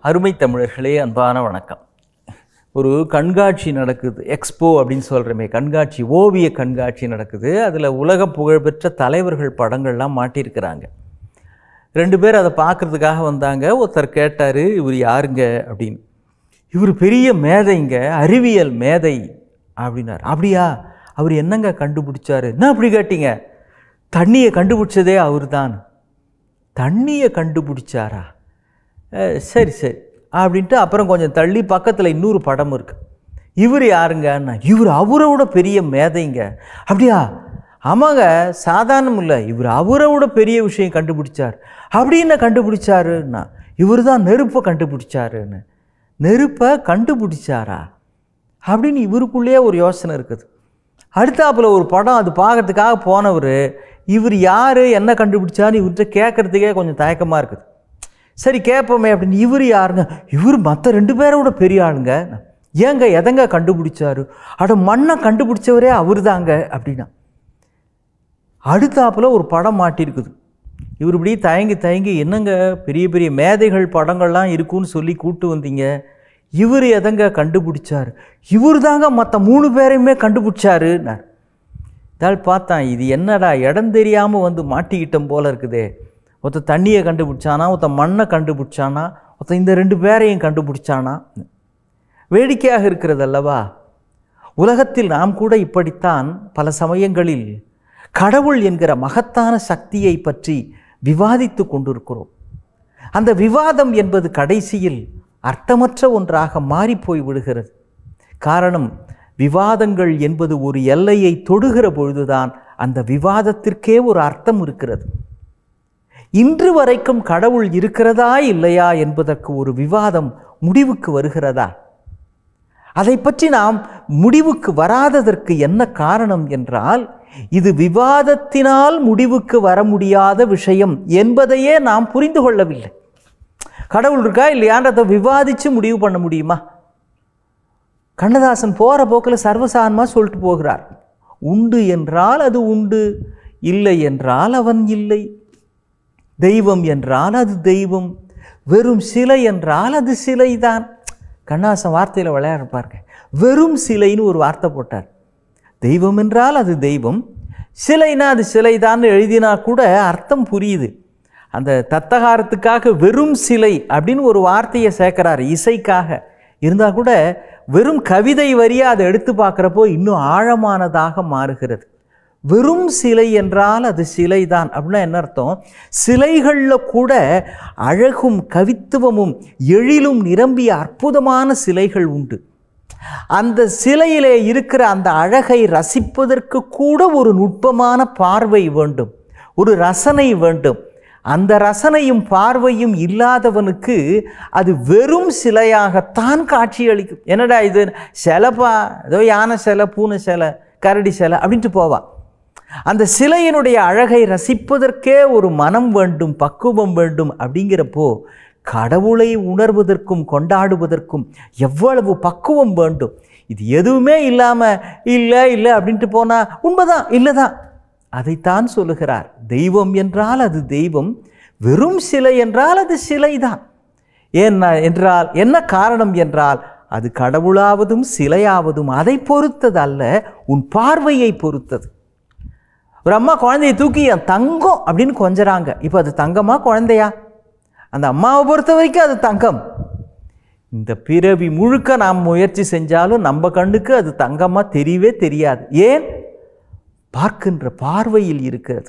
அருமை தமிழர்களே அன்பான வணக்கம் ஒரு கண்காட்சி நடக்குது எக்ஸ்போ அப்படின்னு சொல்கிறோமே கண்காட்சி ஓவிய கண்காட்சி நடக்குது அதில் உலக புகழ்பெற்ற தலைவர்கள் படங்கள்லாம் மாட்டியிருக்கிறாங்க ரெண்டு பேர் அதை பார்க்குறதுக்காக வந்தாங்க ஒருத்தர் கேட்டார் இவர் யாருங்க அப்படின்னு இவர் பெரிய மேதைங்க அறிவியல் மேதை அப்படின்னார் அப்படியா அவர் என்னங்க கண்டுபிடிச்சாரு என்ன அப்படி கேட்டீங்க தண்ணியை கண்டுபிடிச்சதே அவர் தான் தண்ணியை கண்டுபிடிச்சாரா அஹ், சரி சரி அப்படின்ட்டு அப்புறம் கொஞ்சம் தள்ளி பக்கத்தில் இன்னொரு படம் இருக்கு இவர் யாருங்கன்னா இவர் அவரை விட பெரிய மேதைங்க அப்படியா ஆமாங்க சாதாரணம் இல்லை இவர் அவரை விட பெரிய விஷயம் கண்டுபிடிச்சார் அப்படி என்ன கண்டுபிடிச்சாருன்னா இவர் தான் நெருப்பை கண்டுபிடிச்சாருன்னு நெருப்பை கண்டுபிடிச்சாரா அப்படின்னு இவருக்குள்ளேயே ஒரு யோசனை இருக்குது அடுத்தாப்புல ஒரு படம் அது பார்க்கறதுக்காக போனவர் இவர் யார் என்ன கண்டுபிடிச்சான்னு இவர்கிட்ட கேட்குறதுக்கே கொஞ்சம் தயக்கமாக இருக்குது சரி கேட்போமே அப்படின்னு இவர் யாருங்க இவர் மற்ற ரெண்டு பேரை விட பெரிய ஆளுங்க ஏங்க எதங்க கண்டுபிடிச்சாரு அட மண்ணை கண்டுபிடிச்சவரே அவர் தாங்க அப்படின்னா அடுத்தாப்புல ஒரு படம் மாட்டியிருக்குது இவர் இப்படி தயங்கி தயங்கி என்னங்க பெரிய பெரிய மேதைகள் படங்கள்லாம் இருக்குன்னு சொல்லி கூட்டு வந்தீங்க இவர் எதங்க கண்டுபிடிச்சாரு இவர் தாங்க மற்ற மூணு பேரையுமே கண்டுபிடிச்சாருன்னார் இதால் பார்த்தான் இது என்னடா இடம் தெரியாமல் வந்து மாட்டிக்கிட்டோம் போல இருக்குதே ஒருத்த தண்ணியை கண்டுபிடிச்சானா ஒருத்த மண்ணை கண்டுபிடிச்சானா ஒருத்த இந்த ரெண்டு பேரையும் கண்டுபிடிச்சானா வேடிக்கையாக இருக்கிறது அல்லவா உலகத்தில் நாம் கூட இப்படித்தான் பல சமயங்களில் கடவுள் என்கிற மகத்தான சக்தியை பற்றி விவாதித்து கொண்டிருக்கிறோம் அந்த விவாதம் என்பது கடைசியில் அர்த்தமற்ற ஒன்றாக மாறிப்போய் விடுகிறது காரணம் விவாதங்கள் என்பது ஒரு எல்லையை தொடுகிற பொழுதுதான் அந்த விவாதத்திற்கே ஒரு அர்த்தம் இருக்கிறது இன்று வரைக்கும் கடவுள் இருக்கிறதா இல்லையா என்பதற்கு ஒரு விவாதம் முடிவுக்கு வருகிறதா அதை பற்றி நாம் முடிவுக்கு வராததற்கு என்ன காரணம் என்றால் இது விவாதத்தினால் முடிவுக்கு வர முடியாத விஷயம் என்பதையே நாம் புரிந்து கொள்ளவில்லை கடவுள் இருக்கா இல்லையான்றதை விவாதித்து முடிவு பண்ண முடியுமா கண்ணதாசன் போகிற போக்கில் சர்வசாதாரணமாக சொல்லிட்டு போகிறார் உண்டு என்றால் அது உண்டு இல்லை என்றால் அவன் இல்லை தெய்வம் என்றால் அது தெய்வம் வெறும் சிலை என்றால் அது சிலைதான் கண்ணாசன் வார்த்தையில் விளையாட பாருங்க வெறும் சிலைன்னு ஒரு வார்த்தை போட்டார் தெய்வம் என்றால் அது தெய்வம் சிலைனா அது சிலைதான்னு எழுதினா கூட அர்த்தம் புரியுது அந்த தத்தகாரத்துக்காக வெறும் சிலை அப்படின்னு ஒரு வார்த்தையை சேர்க்கிறார் இசைக்காக இருந்தால் கூட வெறும் கவிதை வரியாக அதை எடுத்து பார்க்குறப்போ இன்னும் ஆழமானதாக மாறுகிறது வெறும் சிலை என்றால் அது சிலைதான் அப்படின்னா என்ன அர்த்தம் சிலைகளில் கூட அழகும் கவித்துவமும் எழிலும் நிரம்பிய அற்புதமான சிலைகள் உண்டு அந்த சிலையிலே இருக்கிற அந்த அழகை ரசிப்பதற்கு கூட ஒரு நுட்பமான பார்வை வேண்டும் ஒரு ரசனை வேண்டும் அந்த ரசனையும் பார்வையும் இல்லாதவனுக்கு அது வெறும் சிலையாகத்தான் காட்சியளிக்கும் என்னடா இது சிலைப்பா ஏதோ யானை சிலை பூனை சிலை கரடி சிலை அப்படின்ட்டு போவான் அந்த சிலையினுடைய அழகை ரசிப்பதற்கே ஒரு மனம் வேண்டும் பக்குவம் வேண்டும் அப்படிங்கிறப்போ கடவுளை உணர்வதற்கும் கொண்டாடுவதற்கும் எவ்வளவு பக்குவம் வேண்டும் இது எதுவுமே இல்லாமல் இல்லை இல்லை அப்படின்ட்டு போனால் உண்மைதான் இல்லை தான் அதைத்தான் சொல்லுகிறார் தெய்வம் என்றால் அது தெய்வம் வெறும் சிலை என்றால் அது சிலைதான் ஏன்னா என்றால் என்ன காரணம் என்றால் அது கடவுளாவதும் சிலையாவதும் அதை பொறுத்தது அல்ல உன் பார்வையை பொறுத்தது ஒரு அம்மா குழந்தைய தூக்கி என் தங்கம் அப்படின்னு கொஞ்சறாங்க இப்போ அது தங்கமா குழந்தையா அந்த அம்மாவை பொறுத்த வரைக்கும் அது தங்கம் இந்த பிறவி முழுக்க நாம் முயற்சி செஞ்சாலும் நம்ம கண்ணுக்கு அது தங்கமாக தெரியவே தெரியாது ஏன் பார்க்கின்ற பார்வையில் இருக்கிறது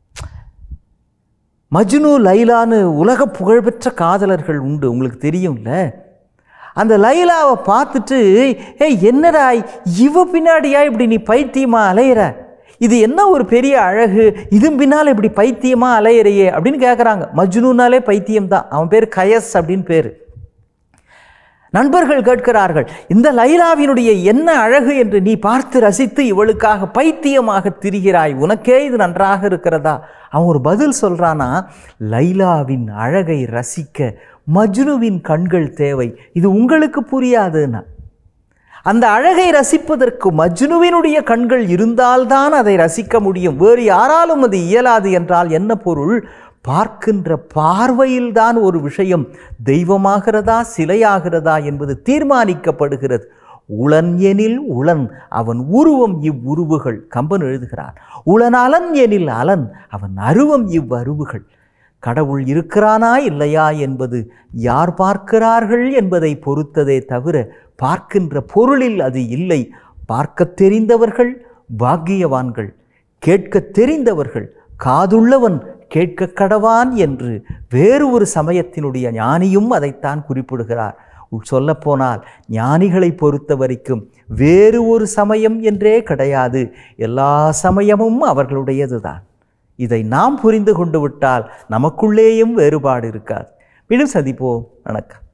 மஜ்னு லைலான்னு உலக புகழ்பெற்ற காதலர்கள் உண்டு உங்களுக்கு தெரியும்ல அந்த லைலாவை பார்த்துட்டு ஏய் என்னடா இவ பின்னாடியா இப்படி நீ பைத்தியமா அலையிற இது என்ன ஒரு பெரிய அழகு இது பின்னால் இப்படி பைத்தியமா அலையிறையே அப்படின்னு கேட்குறாங்க மஜ்னுனாலே பைத்தியம் தான் அவன் பேர் கயஸ் அப்படின்னு பேர் நண்பர்கள் கேட்கிறார்கள் இந்த லைலாவினுடைய என்ன அழகு என்று நீ பார்த்து ரசித்து இவளுக்காக பைத்தியமாக திரிகிறாய் உனக்கே இது நன்றாக இருக்கிறதா அவன் ஒரு பதில் சொல்றானா லைலாவின் அழகை ரசிக்க மஜ்னுவின் கண்கள் தேவை இது உங்களுக்கு புரியாதுன்னா அந்த அழகை ரசிப்பதற்கு மஜ்னுவினுடைய கண்கள் இருந்தால்தான் அதை ரசிக்க முடியும் வேறு யாராலும் அது இயலாது என்றால் என்ன பொருள் பார்க்கின்ற பார்வையில்தான் ஒரு விஷயம் தெய்வமாகிறதா சிலையாகிறதா என்பது தீர்மானிக்கப்படுகிறது உளன் எனில் உளன் அவன் உருவம் இவ்வுருவுகள் கம்பன் எழுதுகிறான் உளன் அலன் எனில் அலன் அவன் அருவம் இவ்வருவுகள் கடவுள் இருக்கிறானா இல்லையா என்பது யார் பார்க்கிறார்கள் என்பதை பொறுத்ததே தவிர பார்க்கின்ற பொருளில் அது இல்லை பார்க்கத் தெரிந்தவர்கள் பாக்கியவான்கள் கேட்கத் தெரிந்தவர்கள் காதுள்ளவன் கேட்க கடவான் என்று வேறு ஒரு சமயத்தினுடைய ஞானியும் அதைத்தான் குறிப்பிடுகிறார் சொல்லப்போனால் ஞானிகளை பொறுத்த வரைக்கும் வேறு ஒரு சமயம் என்றே கிடையாது எல்லா சமயமும் அவர்களுடையதுதான் இதை நாம் புரிந்து கொண்டு விட்டால் நமக்குள்ளேயும் வேறுபாடு இருக்காது மீண்டும் சந்திப்போம் வணக்கம்